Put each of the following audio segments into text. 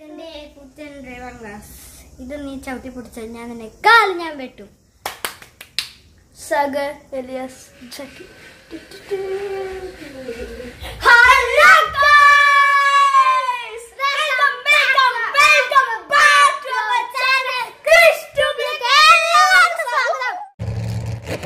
എന്റെ പുത്തൻ driver class ഇത് നീ ചവിട്ടി പിടിച്ചാൽ ഞാൻ നിന്നെ കാല് ഞാൻ വെട്ടും Sagar Elias ജക്കി Hello guys! Welcome, welcome, welcome back to our channel. Krish Tublik. എല്ലാവർക്കും സ്വാഗതം.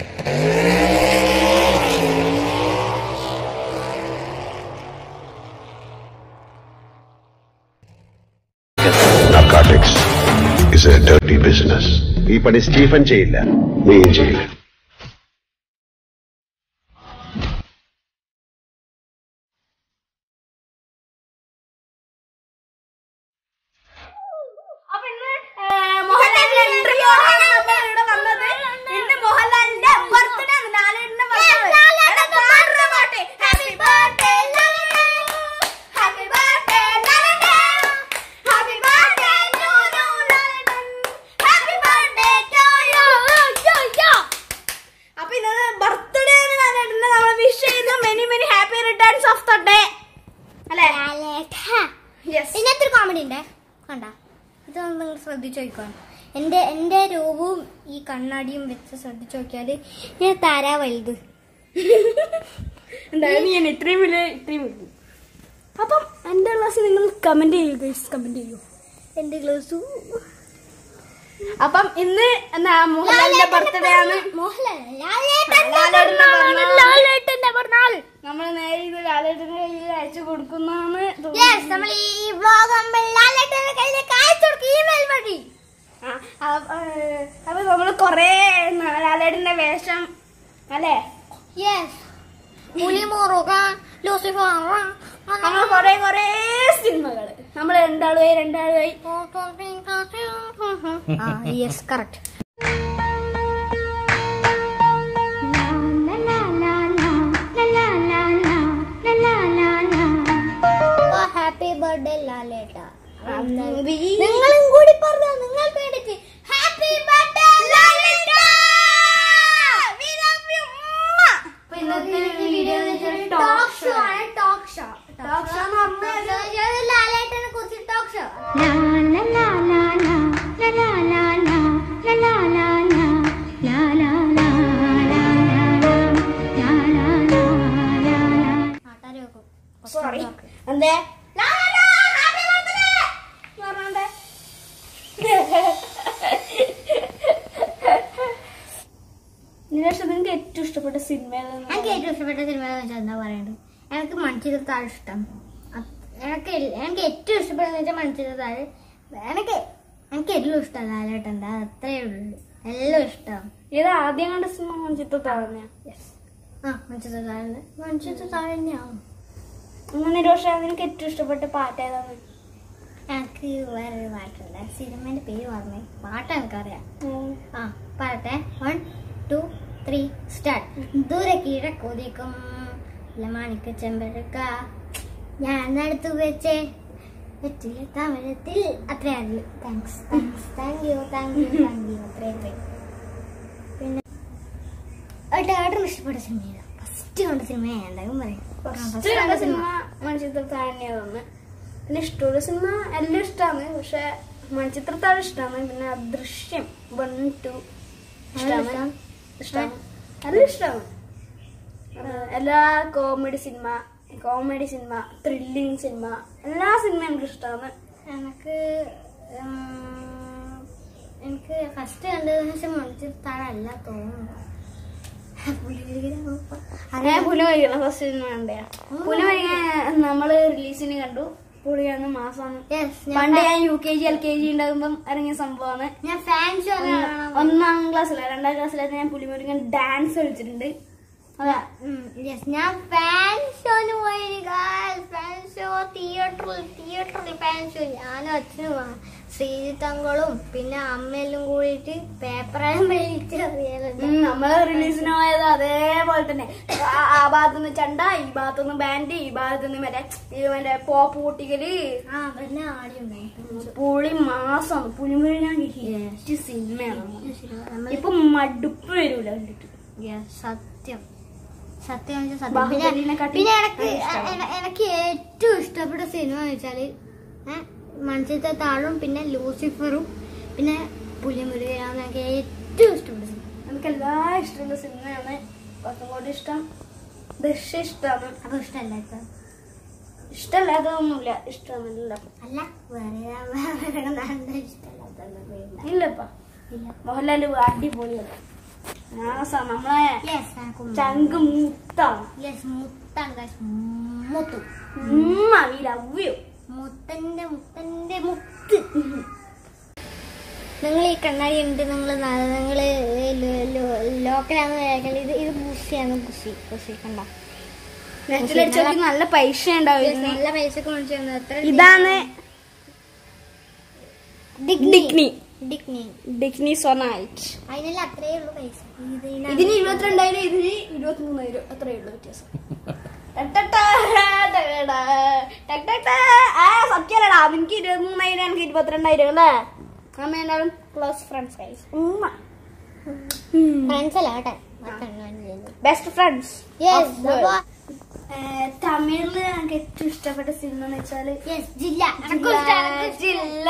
narcotics is a dirty business. ഈ പണി സ്റ്റീഫൻ ചെയ്യില്ല നീയും ചെയ്യില്ല അപ്പൊ ഇന്ന് മോഹൻലാലിന്റെ എൻട്രി ആണ് നമ്മൾ ഇവിടെ വന്നത് ഇന്ന് മോഹൻലാലിന്റെ ബർത്ത്ഡേ ആണ് ലാലേട്ടന്റെ birthday happy birthday happy birthday happy birthday to you Lalettan happy birthday to you അപ്പൊ ഇന്ന് ബർത്ത്ഡേ ആണ് ലാലേട്ടന്റെ നമ്മൾ വിഷ് ചെയ്യുന്നു many many happy returns of the day അല്ലേ ലാലേട്ടാ. യെസ് ഇതിനകത്ത് ഒരു കോമഡി ഉണ്ട് കണ്ട ഇതൊന്ന് നിങ്ങൾ ശ്രദ്ധിച്ചു നോക്കണം എന്റെ എന്റെ രൂപവും ഈ കണ്ണാടിയും വെച്ച് ശ്രദ്ധിച്ചു നോക്കിയാല് ഞാൻ താരാ വലുത് എന്തായാലും ഞാൻ ഇത്രയും വലിയ ഇത്രയും വലിയ അപ്പം എൻ്റെ ക്ലാസ് നിങ്ങൾ കമന്റ് ചെയ്യൂ ഗൈസ് കമന്റ് ചെയ്യൂ എന്റെ ഗ്ലൗസു അപ്പം ഇന്ന് എന്നാ മോഹൻലാലിന്റെ ബർത്ത്ഡേ ആണ് മോഹൻലാൽ ലാലേട്ടന്റെ പിറന്നാൾ. ലാലേട്ടന്റെ പിറന്നാൾ നമ്മൾ നേരെ ഇത് ലാലേട്ടന്റെ കയ്യിൽ അയച്ചു കൊടുക്കുന്നതാണ് യെസ് നമ്മൾ ഈ വ്ലോഗ് നമ്മൾ ലാലേട്ടന്റെ കയ്യിലേക്ക് അയച്ചു കൊടുക്കും ഇമെയിൽ വഴി അപ്പൊ നമ്മൾ കൊറേ ലാലേട്ടന്റെ വേഷം അല്ലേ യെസ് പുലിമുറുക ലൂസിഫർ നമ്മൾ കൊറേ കൊറേ സിനിമകള് നമ്മൾ രണ്ടാളുമായി രണ്ടാളുമായി യെസ് കറക്റ്റ് ഹാപ്പി ബർത്ത്ഡേ ലാലേട്ട നിങ്ങളും കൂടി പറഞ്ഞു നിങ്ങൾ വേണ്ടിട്ട് ഹാപ്പി ബർത്ത്ഡേ ലാലേട്ട വി ലവ് യു അപ്പൊ ഇന്നത്തെ വീഡിയോ ടോക്ക് ഷോ ആണ് ടോക്ക് ഷോ Talk show എന്ന് പറഞ്ഞാൽ ലാലേട്ടനെ കുറിച്ച് ടോക്ക് ഷോ സോറി എന്തേ പറഞ്ഞേ നിരാശ നിങ്ങൾക്ക് ഏറ്റവും ഇഷ്ടപ്പെട്ട സിനിമ ഏതാണ്? എനിക്ക് ഏറ്റവും ഇഷ്ടപ്പെട്ട സിനിമ എന്ന് വെച്ചാൽ എന്താ പറയണ്ടത് എനിക്ക് മൺചിത്രത്താഴ് ഇഷ്ടം അത് എനിക്ക് എല്ല- എനിക്ക് ഏറ്റവും ഇഷ്ടപ്പെടുന്ന വെച്ചാൽ മൺചിത്രത്താഴ് എനിക്ക് എനിക്ക് എല്ലാം ഇഷ്ടം ലാലേട്ടൻ്റെ അത്രേ ഉള്ളൂ എല്ലാം ഇഷ്ടം ഇത് ആദ്യം കണ്ട സിനിമ ചിത്രത്താഴ്ന്ന ആ മൺചിത്രത്താഴ് മൺചിത്രത്താഴ് തന്നെയാവും നിരോഷ നിനക്ക് ഏറ്റവും ഇഷ്ടപ്പെട്ട പാട്ട് ഏതാണ് എനിക്ക് വേറൊരു പാട്ടുണ്ട് സിനിമേൻ്റെ പേര് പറഞ്ഞേ പാട്ട് എനിക്കറിയാം ആ പറട്ടെ വൺ ടു ത്രീ സ്റ്റാർട്ട് ദൂരെ കിഴക്കൊതിക്കും മാണിക്ക് ചെമ്പരക്ക ഞാൻ നടത്തു വെച്ചേ വെറ്റിലെ തമിഴത്തിൽ അത്രേ അറിയൂ thanks thanks thank you thank you thank you അത്രയും പോയി പിന്നെ ഏട്ടൻ ഇഷ്ടപ്പെട്ട സിനിമ ഫസ്റ്റ് കണ്ട സിനിമ എന്തായാലും പറയാം ഫസ്റ്റ് കണ്ട സിനിമ മൺചിത്രത്താഴ് തന്നെയാണ് പിന്നെ ഇഷ്ടമുള്ള സിനിമ എല്ലാം ഇഷ്ടമാണ് പക്ഷെ മൺചിത്രത്താഴ് ഇഷ്ടമാണ് പിന്നെ ദൃശ്യം വൺ ടു ഇഷ്ടമാണ് ഇഷ്ടമാണ് എല്ലാം ഇഷ്ടമാണ് എല്ലാ കോമഡി സിനിമ കോമഡി സിനിമ ത്രില്ലിങ് സിനിമ എല്ലാ സിനിമയും എനിക്ക് ഇഷ്ടമാണ് എനിക്ക് ഉം, എനിക്ക് ഫസ്റ്റ് കണ്ടതെന്ന് വെച്ചാൽ മണിച്ചിട്ടാഴല്ല തോന്നുന്നു അങ്ങനെ പുനഃവരികണം ഫസ്റ്റ് സിനിമ കണ്ടയാ പുനഃവരിക നമ്മള് റിലീസിന് കണ്ടു പുളിയാണ് മാസമാണ് Yes, ഞാൻ പണ്ട് ഞാൻ U K G L K G ഉണ്ടാകുമ്പം ഇറങ്ങിയ സംഭവമാണ് ഞാൻ ഫാൻസ് ഒന്നാം ക്ലാസ്സില രണ്ടാം ക്ലാസ്സിലായിട്ട് ഞാൻ പുലിമുരുകൻ ഡാൻസ് കളിച്ചിട്ടുണ്ട് അതാ യെസ് ഞാൻ ഫാൻ ഷോന് പോയി ഫാൻ ഷോ തിയേറ്ററിൽ തിയേറ്ററിൽ ഫാൻ ഷോ ഞാനും അച്ഛനും ശ്രീജിത്തങ്കളും പിന്നെ അമ്മയെല്ലാം കൂടിയിട്ട് പേപ്പറെല്ലാം മേടിച്ച് അറിയാലുണ്ട് ഉം, നമ്മള് റിലീസിന് പോയത് അതേപോലെ തന്നെ ആ- ആ ഭാഗത്തുനിന്ന് ചണ്ട ഈ ഭാഗത്തുനിന്ന് ബാൻഡ് ഈ ഭാഗത്തുനിന്ന് മറ്റേ ഈ മറ്റേ പോപ്പ് പൊട്ടിക്കല് ആ പിന്നെ ആടിയുണ്ടായി പുളി മാസം പുലിമുരുകൻ ഹിറ്റ് സിനിമയാണ് നമ്മൾ ഇപ്പൊ മടുപ്പ് വരൂല കണ്ടിട്ട് സത്യം സത്യം എന്ന് വെച്ചാൽ സത്യം ബാഹുബലിനെ പിന്നെ കാട്ടി പിന്നെ എനിക്ക് ഇഷ്ടമാണ്. എന- എനിക്ക് ഏറ്റവും ഇഷ്ടപ്പെട്ട സിനിമ എന്ന് വെച്ചാല് ഏ, മൺചിത്ര താഴും പിന്നെ ലൂസിഫറും പിന്നെ പുലിമുരുകനാണ് എനിക്ക് ഏറ്റവും ഇഷ്ടപ്പെട്ട സിനിമ എനിക്ക് എല്ലാ ഇഷ്ടമുള്ള സിനിമയാണ് കുറച്ചും കൂടി ഇഷ്ടം ദൃശ്യം ഇഷ്ടമാണ് അപ്പൊ ഇഷ്ടമല്ല ഇഷ്ടമല്ലാത്തതൊന്നുമില്ല ഇഷ്ടമല്ല അല്ല വേറെ വേറെ നല്ല ഇഷ്ടമല്ലാത്ത ഇല്ലപ്പാ ഇല്ല മോഹൻലാല് അടിപൊളിയാണ് ആ സ- നമ്മളെ യെസ് ചങ്ക് മൂത്താണ് യെസ് മുത്താണ് guys. മുത്തു ഉമ്മ വി ലവ് യു മുത്തന്റെ മുത്തന്റെ മുത്ത് നിങ്ങൾ ഈ കണ്ണാടി ഉണ്ട് നിങ്ങൾ നിങ്ങൾ ലോക്കലാണെന്ന് വിചാരിക്കണ്ട ഇത് ഇത് ബുഷിയാണ് ബുഷി ബുഷി കണ്ട നെറ്റിലടിച്ച് നോക്കി നല്ല പൈസ ഉണ്ടാവും നല്ല പൈസക്ക് മേടിച്ചു തന്നത് എത്ര ഇതാണ് ഡിഗ്നി ഡിഗ്നി ഡിഗ്നി ഡിഗ്നി സൊനൈറ്റ് അതിനെല്ലാം അത്രേ ഉള്ളൂ പൈസ ഇതിന് ഇതിന് ഇരുപത്തിരണ്ടായിരം ഇതിന് ഇരുപത്തിമൂന്നായിരം അത്രയേ ഉള്ളൂ വ്യത്യാസം സത്യല്ലടാ എനിക്ക് ഇരുപത്തിമൂന്നായിരം എനിക്ക് ഇരുപത്തിരണ്ടായിരം അല്ലേ നമ്മ എല്ലാവരും ക്ലോസ് ഫ്രണ്ട്സ് ഗൈസ് ഫ്രണ്ട്സ് അല്ല കേട്ടെ ബെസ്റ്റ് ഫ്രണ്ട്സ് യെസ് അപ്പൊ തമിഴില് എനിക്ക് ഏറ്റവും ഇഷ്ടപ്പെട്ട സിനിമ എന്ന് വെച്ചാല് യെസ് ജില്ല എനക്കും ഇഷ്ടാണ്, എനക്കും ജില്ല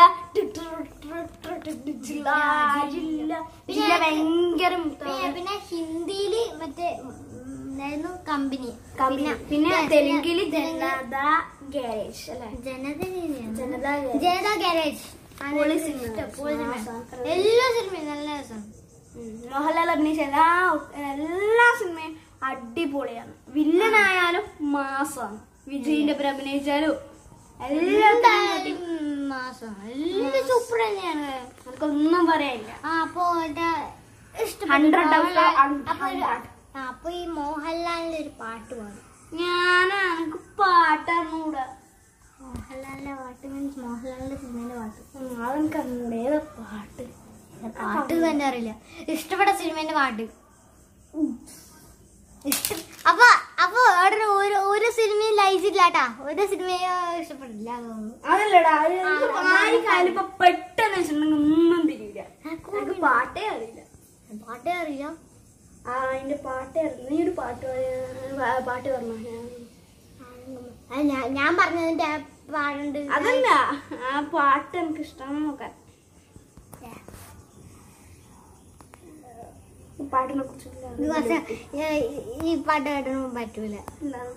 ജില്ല ജില്ല ജില്ല ഭയങ്കര പിന്നെ മുത്താണ്. പിന്നെ ഹിന്ദിയില് മറ്റേ ഉം, എന്തായിരുന്നു കമ്പനി പിന്നെ പിന്നെ തെലുങ്കില് ജനത ഗാരേജ് അല്ലേ ജനത ജനത ഗാരേജ്. ജനത ഗാരേജ് പൊളി സിനിമ. എല്ലാ ആ, എല്ലാ സിനിമയും നല്ല രസമാണ് ഉം. മോഹൻലാൽ അഭിനയിച്ച എല്ലാ എല്ലാ സിനിമയും അടിപൊളിയാണ് വില്ലനായാലും മാസമാണ് വിജയിന്റെ ഒപ്പം അഭിനയിച്ചാലും എല്ലാ എന്തായാലും മാസം എല്ലാം സൂപ്പർ തന്നെയാണ് നമുക്കൊന്നും പറയാനില്ല ആ അപ്പൊ എന്റെ ഇഷ്ടപ്പെട്ട Hundred out of Mohanlal- hundred. അപ്പൊ ഒരു- ആ, അപ്പൊ ഈ മോഹൻലാലിന്റെ ഒരു പാട്ട് പാടും ഞാൻ എനിക്ക് പാട്ടറിഞ്ഞൂടാ മോഹൻലാലിന്റെ പാട്ട് മീൻസ് മോഹൻലാലിന്റെ സിനിമയിലെ പാട്ട് അതെനിക്ക് അറിഞ്ഞൂടെ ഏതാ പാട്ട് പാട്ട് തന്നെ അറിയില്ല ഇഷ്ടപ്പെട്ട സിനിമേന്റെ പാട്ട് ഇഷ്ടം അപ്പൊ അപ്പൊ അവിടെ ഒരു ഒരു സിനിമയും ലയിച്ചില്ല കേട്ടാ ഒരു സിനിമയോ ഇഷ്ടപ്പെട്ടില്ല തോന്നുന്നു അതല്ലടാ അത് എനിക്ക് ആർക്കായാലും ഇപ്പൊ പെട്ടെന്ന് വെച്ചിട്ടുണ്ടെങ്കിൽ ഒന്നും തിരിയില്ല എനിക്ക് പാട്ടേ അറിയില്ല പാട്ടേ അറിയില്ല ആ അതിന്റെ പാട്ടേ അറിയില്ല നീ ഒരു പാട്ട് പറ- പാ- പാട്ട് പറഞ്ഞോ ഞാൻ അത് ഞാൻ- ഞാൻ പറഞ്ഞതിന്റെ ആ പാടുണ്ട് അതല്ല ആ പാട്ട് എനിക്ക് ഇഷ്ടമാണ് നോക്കാൻ ഈ പാട്ടിനെ ഇത് കുറച്ച് ഈ- ഈ പാട്ട് കേട്ടൊന്നും പറ്റൂല എന്താണ്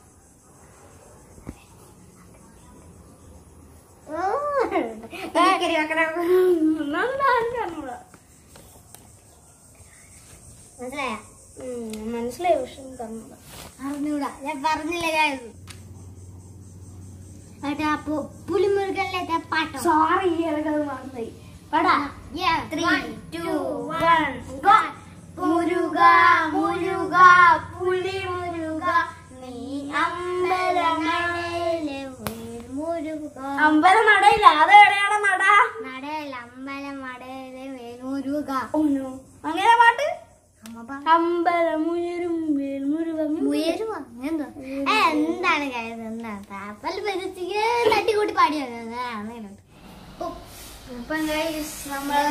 മനസ്സിലായ മനസ്സിലായി പക്ഷെ എനിക്ക് അറിഞ്ഞൂടാ. അറിഞ്ഞൂടാ ഞാൻ പറഞ്ഞില്ല guys. ഏട്ടാ അപ്പൊ പുലിമുരുകനിലെ പാട്ടോ സോറി എനിക്കത് മറന്നുപോയി പാടാ ത്രീ ടു വൺ ഗോ മുരുക മുരുക പുലി മുരുക നീ അമ്പലമടയിലെ മുരുക അമ്പല നടയില്ല അത് എവിടെയാണ് നട നടയിൽ അമ്പലമടയിലെ വേലൂരുക ഒന്നു അങ്ങനെ പാട്ട് അമ്മ പറ അമ്പലമുയരും വേൽമുരുക ഉയരുക എന്താ ഏ, എന്താണ് കാര്യം എന്താണ് താപ്പൽ പരിസ്ഥിതി തട്ടിക്കൂട്ടി പാടിയത് ഇപ്പം guys, നമ്മള്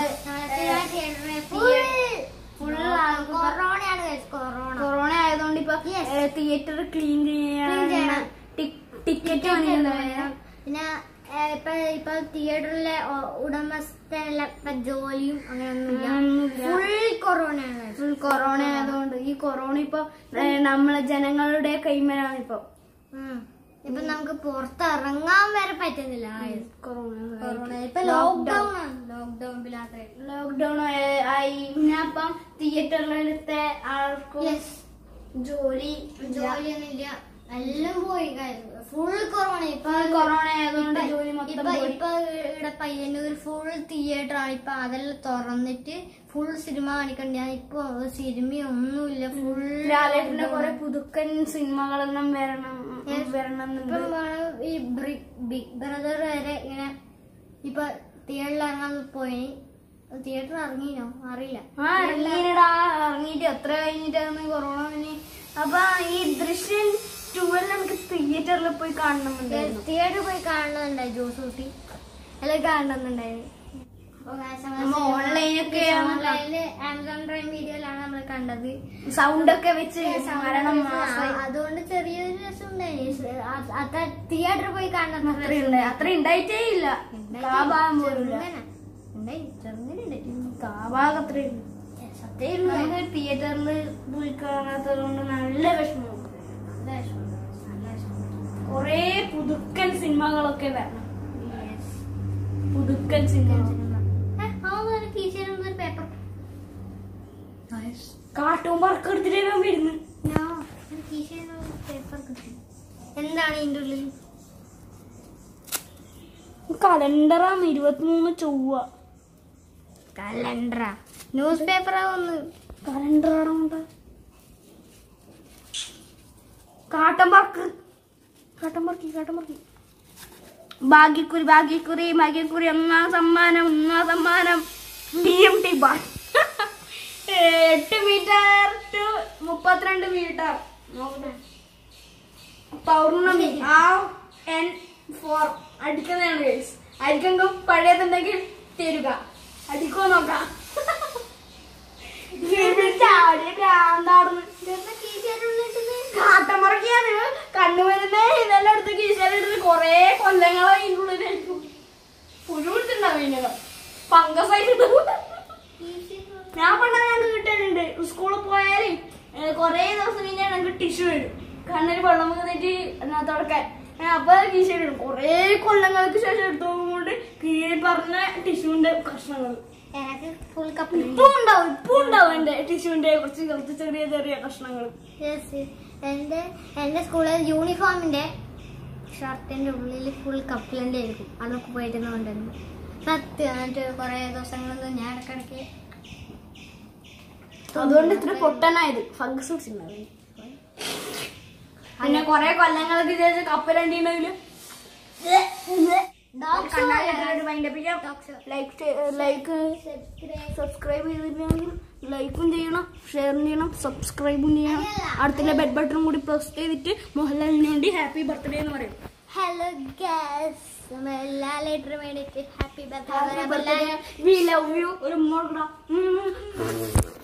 കൊറോണയാണ് guys, കൊറോണ കൊറോണ ആയതുകൊണ്ട് ഇപ്പൊ Yes. തിയേറ്റർ ക്ലീൻ Clean ചെയ്യണം. ടിക്കറ്റ് വാങ്ങിയതാണ് പിന്നെ ഏ, ഇപ്പൊ ഇപ്പൊ തിയേറ്ററിലെ ഉടമസ്ഥല ജോലിയും അങ്ങനെയൊന്നുമില്ല ഒന്നുമില്ല. ഫുൾ കൊറോണയാണ് guys. ഫുൾ കൊറോണ ആയതുകൊണ്ട് ഈ കൊറോണ ഇപ്പൊ ഏ, നമ്മളെ ജനങ്ങളുടെ കൈമലാണ് ഇപ്പൊ ഉം. ഇപ്പൊ നമുക്ക് പുറത്തിറങ്ങാൻ വരെ പറ്റുന്നില്ല കൊറോണ കൊറോണ ഇപ്പൊ ലോക്ക്ഡൌൺ ആണ് ലോക്ക്ഡൌൺ പിള്ളാത്ത ലോക്ക്ഡൌൺ ആയി പിന്നെ അപ്പം തിയേറ്ററിലെടുത്ത ആർക്കും Yes. ജോലി ജോലിയൊന്നും ഇല്ല എല്ലാം പോയി ഫുൾ കൊറോണ ഇപ്പൊ കൊറോണ ആയതുകൊണ്ട് ഇപ്പൊ- ജോലി മൊത്തം ഇപ്പൊ പോയി ഇപ്പൊ ഇവിടെ പയ്യന്നൂർ ഫുൾ തിയേറ്റർ ആണ് ഇപ്പൊ അതെല്ലാം തുറന്നിട്ട് ഫുൾ സിനിമ കാണിക്കണ്ട ഇപ്പൊ സിനിമയൊന്നുമില്ല ഫുൾ ലാലേട്ടന്റെ കുറെ പുതുക്കൻ സിനിമകളെല്ലാം വരണം വരണം ഇപ്പം വേണം ഈ ബിഗ് ബ്രദർ വരെ ഇങ്ങനെ ഇപ്പൊ തിയേറ്ററിൽ ഇറങ്ങാൻ പോയി തിയേറ്റർ ഇറങ്ങിനോ അറിയില്ല ആ ഇറങ്ങിയിടാ ഇറങ്ങിയിട്ട് എത്ര കഴിഞ്ഞിട്ടാണ് കൊറോണ കഴിഞ്ഞ് അപ്പൊ ഈ ദൃശ്യം ട്വൽവ് നമുക്ക് തിയേറ്ററിൽ പോയി കാണണമെന്നുണ്ടായിരുന്നു തിയേറ്ററിൽ പോയി കാണുന്നുണ്ടായി ജോസ് കുട്ടി എല്ലാം കാണുന്നുണ്ടായിരുന്നു നമ്മ online ഒക്കെയാണ് ഓൺലൈനില് ആമസോൺ പ്രൈം വീഡിയോയിലാണ് നമ്മൾ കണ്ടത് സൗണ്ട് ഒക്കെ വെച്ച് മരണം മാസം ആ, അതുകൊണ്ട് ചെറിയൊരു രസം ഉണ്ടായി അത്ര തിയേറ്ററിൽ പോയി കാണുന്ന അത്ര ഉണ്ടായി അത്ര ഉണ്ടായിട്ടേ ഇല്ല കാഭാഗം പോലില്ല ഉണ്ടായി ചെറുങ്ങനെ ഉണ്ടായി കാഭാഗം അത്രയും സത്യം നമുക്ക് തിയേറ്ററിൽ പോയി കാണാത്തത് കൊണ്ട് നല്ല വിഷമം കൊറേ പുതുക്കൻ സിനിമകളൊക്കെ വരണം പുതുക്കൻ സിനിമകൾ പേപ്പർ കാർട്ടൂൺ വർക്ക് എടുത്തിട്ട് ഞാൻ വരുന്നു പേപ്പർ കിട്ടി എന്താണ് ഇതിന്റെ ഉള്ളിൽ കലണ്ടറാണ് ഇരുപത്തിമൂന്ന് ചൊവ്വ കലണ്ടറാ ന്യൂസ് പേപ്പറാ ഒന്ന് കലണ്ടറാണ് കാട്ടൻ വർക്ക് കാട്ടൻ വർക്ക് കാട്ടൻ വർക്ക് ഭാഗ്യക്കുറി ഭാഗ്യക്കുറി ഭാഗ്യക്കുറി ഒന്നാം സമ്മാനം ഒന്നാം സമ്മാനം ബി എം ടി ബാർ എട്ട് മീറ്റർ ടു മുപ്പത്തിരണ്ട് മീറ്റർ നോക്കട്ടെ പൗർണമി ആ എൻ ഫോർ അടിക്കുന്നതാണ് ഗൈസ് അടിക്കുമ്പോൾ പഴയതുണ്ടെങ്കിൽ തരുക അടിക്കോ നോക്കാം ചാടി ഭ്രാന്താടുന്നു കാട്ടമറക്കിയാണ് കണ്ണുമരുന്നേ ഇതെല്ലാം എടുത്ത് കീശയിലിട്ട് കൊറേ കൊല്ലങ്ങളായി ഇതിന്റെ ഉള്ളിലായിരിക്കും പുഴു പിടിച്ചിട്ടുണ്ടാവും ഇതിനകം പങ്കസായിട്ട് ഞാൻ പണ്ട് ഞങ്ങൾക്ക് കിട്ടാനുണ്ട് സ്കൂളിൽ പോയാല് കൊറേ ദിവസം കഴിഞ്ഞാൽ ഞങ്ങൾക്ക് ടിഷ്യൂ വരും കണ്ണിന് വെള്ളം വന്നിട്ട് അതിനകത്ത് തുടക്കാൻ ഞാൻ അപ്പൊ കീശയിലിടും കൊറേ കൊല്ലങ്ങൾക്ക് ശേഷം എടുത്തു നോക്കുമ്പോൾ കീഴിൽ പറഞ്ഞ ടിഷ്യൂന്റെ കഷ്ണങ്ങൾ എനിക്ക് ഫുൾ കപ്പ് ഇപ്പൊ ഉണ്ടാവും ഇപ്പൊ ഉണ്ടാവും എന്റെ ടിഷ്യൂന്റെ കുറച്ച് കുറച്ച് ചെറിയ ചെറിയ കഷ്ണങ്ങൾ എന്റെ എന്റെ സ്കൂളിൽ യൂണിഫോമിന്റെ ഷർട്ടിന്റെ ഉള്ളിൽ ഫുൾ കപ്പിലന്റെ ആയിരിക്കും അതൊക്കെ പോയിട്ട് കൊണ്ടുവരുന്നു സത്യം എന്നിട്ട് കുറെ ദിവസങ്ങളൊന്നും ഞാൻ ഇടക്കിടക്ക് അതുകൊണ്ട് ഇത്ര പൊട്ടനായത് ഫംഗസ് പിടിച്ചിട്ടുണ്ടാവും പിന്നെ കൊറേ കൊല്ലങ്ങൾക്ക് ശേഷം കപ്പലണ്ടിണ്ടെങ്കില് ലൈക്ക് ലൈക്ക് സബ്സ്ക്രൈബ് ചെയ്തിട്ടുണ്ടെങ്കിൽ ലൈക്കും ചെയ്യണം ഷെയർ ചെയ്യണം സബ്സ്ക്രൈബും ചെയ്യണം അടുത്തുള്ള ബെഡ് ബട്ടണും കൂടി പ്രസ് ചെയ്തിട്ട് മോഹൻലാലിന് വേണ്ടി ഹാപ്പി ബർത്ത്ഡേ എന്ന് പറയും ഹലോ ഗ്യാസ് എല്ലാ ലെറ്ററും വേണ്ടിയിട്ട് happy happy birthday birthday we love you ഒരു മോൾ